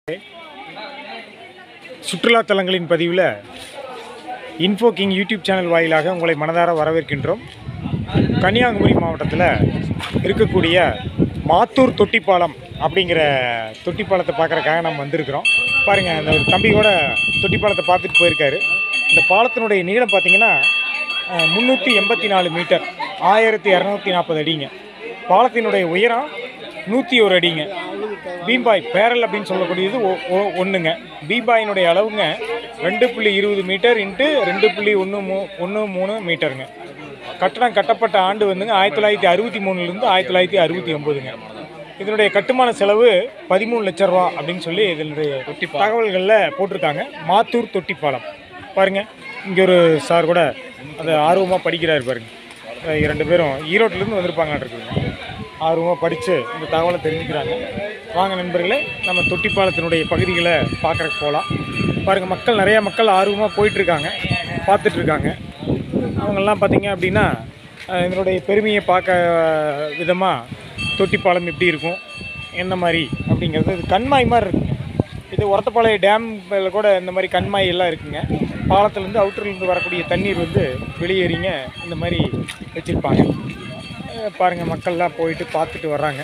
சுற்றுலா தலங்களின் பதிவில் info king YouTube channel வாயிலாக உங்களை மனதார வரவேற்கின்றோம் கன்னியாகுமரி மாவட்டத்தில் இருக்கக்கூடிய மாத்தூர் தொட்டிப்பாலம் அப்படிங்கிற தொட்டிப்பாலத்தை பார்க்குறக்காக நம்ம வந்திருக்கிறோம் பாருங்கள் அந்த ஒரு தம்பி கூட தொட்டிப்பாலத்தை பார்த்துட்டு போயிருக்காரு இந்த பாலத்தினுடைய நீளம் பார்த்தீங்கன்னா முந்நூற்றி எண்பத்தி நாலு மீட்டர் ஆயிரத்தி இரநூத்தி நாற்பது அடிங்க பாலத்தினுடைய உயரம் நூற்றி ஒரு அடிங்க பீம்பாய் பேரல் அப்படின்னு சொல்லக்கூடியது ஒ- ஒ- ஒன்றுங்க பீம்பாயினுடைய அளவுங்க ரெண்டு புள்ளி இருபது மீட்டர் இன்ட்டு ரெண்டு புள்ளி ஒன்று மூ ஒன்று மூணு மீட்டருங்க கட்டடம் கட்டப்பட்ட ஆண்டு வந்துங்க ஆயிரத்தி தொள்ளாயிரத்தி அறுபத்தி மூணுலேருந்து ஆயிரத்தி தொள்ளாயிரத்தி அறுபத்தி ஒம்போதுங்க இதனுடைய கட்டுமான செலவு பதிமூணு லட்ச ரூபா அப்படின்னு சொல்லி இதனுடைய தகவல்களில் போட்டிருக்காங்க மாத்தூர் தொட்டிப்பாலம் பாருங்க இங்கே ஒரு சார் கூட அதை ஆர்வமாக படிக்கிறாரு பாருங்க அஹ் இரண்டு பேரும் ஈரோட்டிலேருந்து வந்திருப்பாங்களாட்டு இருக்குதுங்க ஆர்வமாக படித்து இந்த தகவலை தெரிஞ்சுக்கிறாங்க வாங்க நண்பர்களே நம்ம தொட்டிப்பாலத்தினுடைய பகுதிகளை பார்க்குறக்கு போகலாம் பாருங்கள் மக்கள் நிறையா மக்கள் ஆர்வமாக போயிட்டுருக்காங்க பார்த்துட்ருக்காங்க அவங்கெல்லாம் பார்த்தீங்க அப்படின்னா அஹ், இதனுடைய பெருமையை பார்க்க விதமாக தொட்டிப்பாலம் எப்படி இருக்கும் என்ன மாதிரி அப்படிங்கிறது இது கண்மாய் மாதிரி இருக்குங்க இது ஒரத்தப்பாளைய டேம்ல கூட இந்த மாதிரி கண்மாய் எல்லாம் இருக்குங்க பாலத்துலேருந்து அவுட்டர்லேருந்து வரக்கூடிய தண்ணீர் வந்து வெளியேறிங்க இந்த மாதிரி வச்சுருப்பாங்க பாருங்கள் மக்கள்லாம் போயிட்டு பார்த்துட்டு வர்றாங்க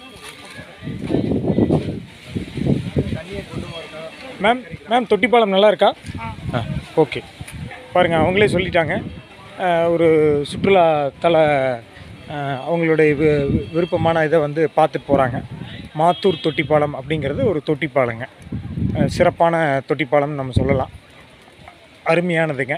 மேம் மேம் தொட்டிப்பாலம் நல்லா இருக்கா ஆ ஓகே பாருங்கள் அவங்களே சொல்லிட்டாங்க அஹ், ஒரு சுற்றுலா தல அஹ், அவங்களுடைய வி- வி- விருப்பமான இதை வந்து பார்த்துட்டு போகிறாங்க மாத்தூர் தொட்டிப்பாலம் அப்படிங்கிறது ஒரு தொட்டிப்பாலங்க அஹ், சிறப்பான தொட்டிப்பாலம் நம்ம சொல்லலாம் அருமையானதுங்க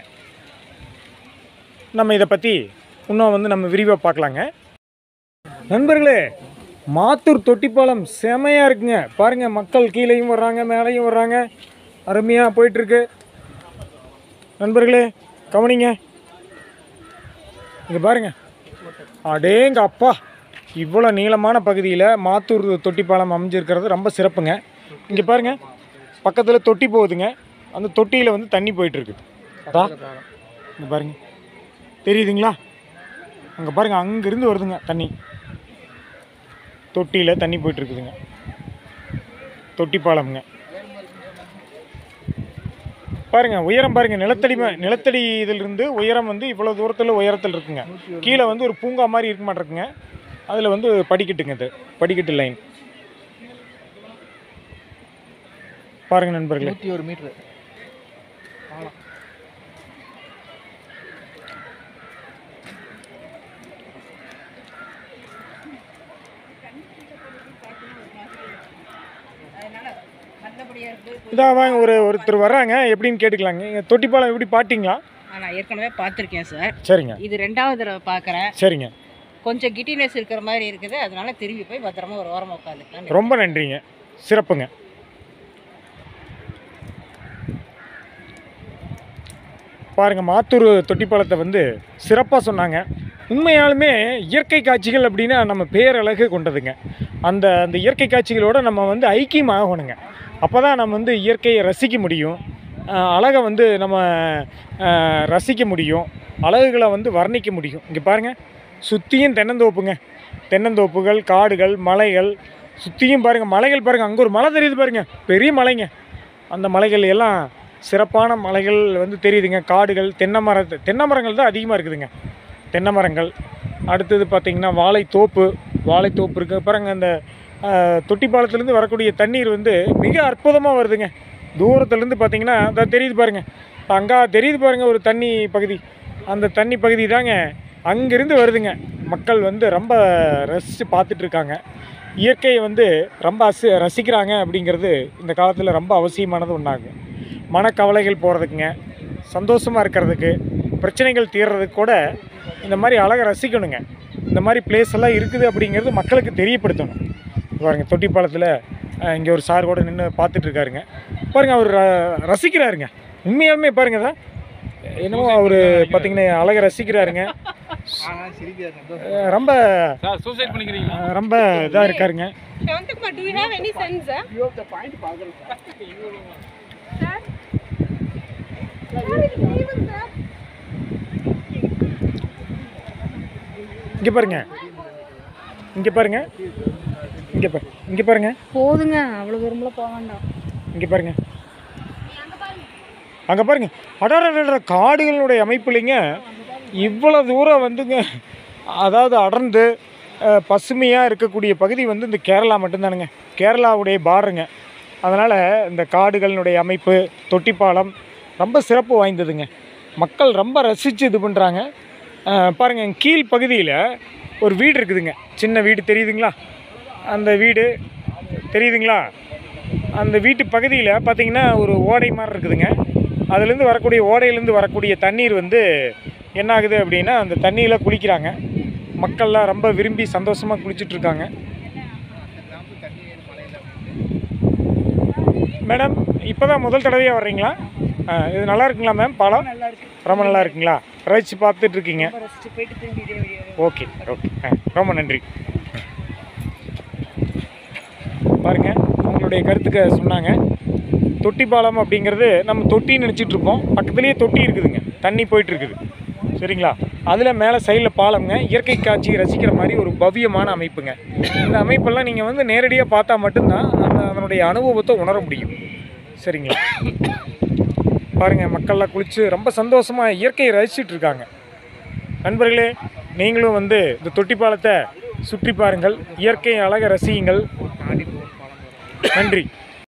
நம்ம இதை பற்றி இன்னும் வந்து நம்ம விரிவாக பார்க்கலாங்க நண்பர்களே மாத்தூர் தொட்டிப்பாலம் செமையாக இருக்குங்க பாருங்கள் மக்கள் கீழேயும் வர்றாங்க மேலேயும் வர்றாங்க அருமையாக போயிட்டுருக்கு நண்பர்களே கவனிங்க இங்கே பாருங்க அடேங்க அப்பா இவ்வளோ நீளமான பகுதியில் மாத்தூர் தொட்டிப்பாலம் அமைஞ்சிருக்கிறது ரொம்ப சிறப்புங்க இங்கே பாருங்க பக்கத்தில் தொட்டி போகுதுங்க அந்த தொட்டியில் வந்து தண்ணி போயிட்டுருக்கு இங்கே பாருங்க தெரியுதுங்களா அங்கே பாருங்க அங்கேருந்து வருதுங்க தண்ணி தொட்டியில் தண்ணி போயிட்டுருக்குதுங்க தொட்டி பாலம்ங்க பாருங்க உயரம் பாருங்க நிலத்தடி ம- நிலத்தடி இதிலிருந்து உயரம் வந்து இவ்வளோ தூரத்தில் உயரத்தில் இருக்குங்க கீழே வந்து ஒரு பூங்கா மாதிரி இருக்க மாட்டிருக்குங்க அதில் வந்து படிக்கட்டுங்க இது படிக்கட்டு லைன் பாருங்க நண்பர்களே நூற்றி ஒரு மீட்ரு இதான் வாங்க ஒரு ஒருத்தர் வர்றாங்க எப்படின்னு கேட்டுக்கலாங்க இங்க தொட்டிப்பாலம் எப்படி பாட்டிங்களா ஆ, நான் ஏற்கனவே பார்த்துருக்கேன் சார் சரிங்க இது ரெண்டாவது தடவை பார்க்குறேன் சரிங்க கொஞ்சம் கிட்டினஸ் இருக்கிற மாதிரி இருக்குது அதனால திரும்பி போய் பத்திரமா ஒரு ஓரமாக உட்காந்துக்கலாம் ரொம்ப நன்றிங்க சிறப்புங்க பாருங்க மாத்தூர் தொட்டிப்பாலத்தை வந்து சிறப்பாக சொன்னாங்க உண்மையாலுமே இயற்கை காட்சிகள் அப்படின்னா நம்ம பேரழகு கொண்டதுங்க அந்த அந்த இயற்கை காட்சிகளோட நம்ம வந்து ஐக்கியம் ஆகணுங்க அப்போ தான் நம்ம வந்து இயற்கையை ரசிக்க முடியும் ஆஹ் அழகை வந்து நம்ம ஆஹ் ரசிக்க முடியும் அழகுகளை வந்து வர்ணிக்க முடியும் இங்கே பாருங்கள் சுற்றியும் தென்னந்தோப்புங்க தென்னந்தோப்புகள் காடுகள் மலைகள் சுற்றியும் பாருங்கள் மலைகள் பாருங்கள் அங்கே ஒரு மலை தெரியுது பாருங்கள் பெரிய மலைங்க அந்த மலைகள் எல்லாம் சிறப்பான மலைகள் வந்து தெரியுதுங்க காடுகள் தென்னை மர தென்னை மரங்கள் தான் அதிகமாக இருக்குதுங்க தென்னை மரங்கள் அடுத்தது பார்த்திங்கன்னா வாழைத்தோப்பு வாழைத்தோப்பு இருக்குது பாருங்க அந்த ஆஹ், தொட்டிப்பாலத்துலேருந்து வரக்கூடிய தண்ணீர் வந்து மிக அற்புதமாக வருதுங்க தூரத்துலேருந்து பார்த்தீங்கன்னா அதான் தெரியுது பாருங்க அங்கே தெரியுது பாருங்க ஒரு தண்ணி பகுதி அந்த தண்ணி பகுதி தாங்க அங்கேருந்து வருதுங்க மக்கள் வந்து ரொம்ப ரசித்து பார்த்துட்டு இருக்காங்க இயற்கையை வந்து ரொம்ப அசி ரசிக்கிறாங்க அப்படிங்கிறது இந்த காலத்தில் ரொம்ப அவசியமானது ஒன்றாகும் மனக்கவலைகள் போகிறதுக்குங்க சந்தோஷமாக இருக்கிறதுக்கு பிரச்சனைகள் தீர்றதுக்கு கூட இந்த மாதிரி அழகை ரசிக்கணுங்க இந்த மாதிரி பிளேஸ் எல்லாம் இருக்குது அப்படிங்கிறது மக்களுக்கு தெரியப்படுத்தணும் பாருங்க தொட்டிப்பாலத்தில் இங்கே ஒரு சார் கூட நின்று பார்த்துட்டு இருக்காருங்க பாருங்க அவர் ர- ரசிக்கிறாருங்க உண்மையாலுமே பாருங்க தான் என்னமோ அவர் பார்த்தீங்கன்னா அழகை ரசிக்கிறாருங்க அஹ் ரொம்ப சார் சூசைட் பண்ணிக்கிறீங்க அஹ் ரொம்ப இதாக இருக்காருங்க Shantaka, do you have any sense, sir? Sir? Sir, it's even, sir. இங்கே பாருங்க இங்கே பாருங்க இங்கே பாரு இங்கே பாருங்க போதுங்க அவ்வளோ தூரம்லாம் போக வேண்டாம் இங்கே பாருங்க அங்கே பாருங்க அடர காடுகளுடைய அமைப்புலைங்க இவ்வளோ தூரம் வந்துங்க அதாவது அடர்ந்து பசுமையாக இருக்கக்கூடிய பகுதி வந்து இந்த கேரளா மட்டும்தானுங்க கேரளாவுடைய பார்டருங்க அதனால் இந்த காடுகளினுடைய அமைப்பு தொட்டிப்பாலம் ரொம்ப சிறப்பு வாய்ந்ததுங்க மக்கள் ரொம்ப ரசித்து இது பண்ணுறாங்க பாருங்கள் கீழ் பகுதியில் ஒரு வீடு இருக்குதுங்க சின்ன வீடு தெரியுதுங்களா அந்த வீடு தெரியுதுங்களா அந்த வீட்டு பகுதியில் பார்த்தீங்கன்னா ஒரு ஓடை மாதிரி இருக்குதுங்க அதுலேருந்து வரக்கூடிய ஓடையிலேருந்து வரக்கூடிய தண்ணீர் வந்து என்ன ஆகுது அப்படின்னா அந்த தண்ணியில் குளிக்கிறாங்க மக்கள்லாம் ரொம்ப விரும்பி சந்தோஷமாக குளிச்சிட்ருக்காங்க மேடம் இப்போ தான் முதல் தடவையாக வர்றீங்களா ஆ, இது நல்லா இருக்குங்களா மேம் பாலம் நல்லா இருக்கு ரொம்ப நல்லா இருக்குங்களா ரசிச்சு பார்த்துட்டு இருக்கீங்க ரொம்ப ரசிச்சு போயிட்டு திரும்பி இதே வழியா ஓகே ஓகே ஆ ரொம்ப நன்றி பாருங்க உங்களுடைய கருத்துக்க சொன்னாங்க தொட்டி பாலம் அப்படிங்கிறது நம்ம தொட்டின்னு நினச்சிட்டு இருப்போம் பக்கத்துலேயே தொட்டி இருக்குதுங்க தண்ணி போயிட்டு இருக்குது சரிங்களா அதில் மேலே சைடில் பாலம்ங்க இயற்கை காட்சியை ரசிக்கிற மாதிரி ஒரு பவ்யமான அமைப்புங்க இந்த அமைப்பெல்லாம் நீங்கள் வந்து நேரடியாக பார்த்தா மட்டும்தான் அந்த அதனுடைய அனுபவத்தை உணர முடியும் சரிங்களா பாருங்கள் மக்கள்லாம் குளித்து ரொம்ப சந்தோஷமாக இயற்கையை ரசிச்சிட்டு இருக்காங்க நண்பர்களே நீங்களும் வந்து இந்த தொட்டி பாலத்தை சுற்றி பாருங்கள் இயற்கை அழகை ரசியுங்கள் நன்றி